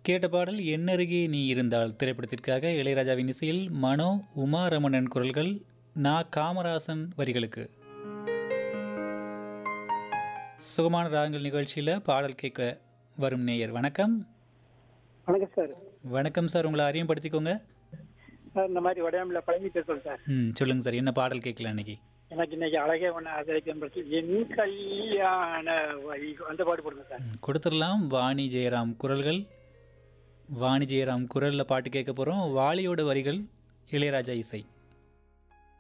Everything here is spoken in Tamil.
கேட்ட பாடல் என்னருகே நீ இருந்தால் திரைப்படத்திற்காக இளையராஜாவின் இசையில் மனோ உமா ரமணன் குரல்கள் நா காமராசன் வரிகளுக்கு சுகமான ராகங்கள் நிகழ்ச்சியில் பாடல் கேட்க வரும் நேயர் வணக்கம் வணக்கம் சார் வணக்கம் சார் உங்களை அறிமுகப்படுத்திக்கோங்க சார் இந்த மாதிரி உடையாமில் பழனி பேசுகிறேன் சார் ம் சொல்லுங்கள் சார் என்ன பாடல் கேட்கலாம் இன்னைக்கு எனக்கு இன்னைக்கு அழகே ஒன்று ஆதரிக்கும் என் கல்யாண வை அந்த பாட்டு போடுங்க சார் ம், கொடுத்துடலாம் வாணி ஜெயராம் குரல்கள் வாணி ஜெயராம் குரலில் பாட்டு கேட்க போகிறோம் வாலியோட வரிகள் இளையராஜா இசை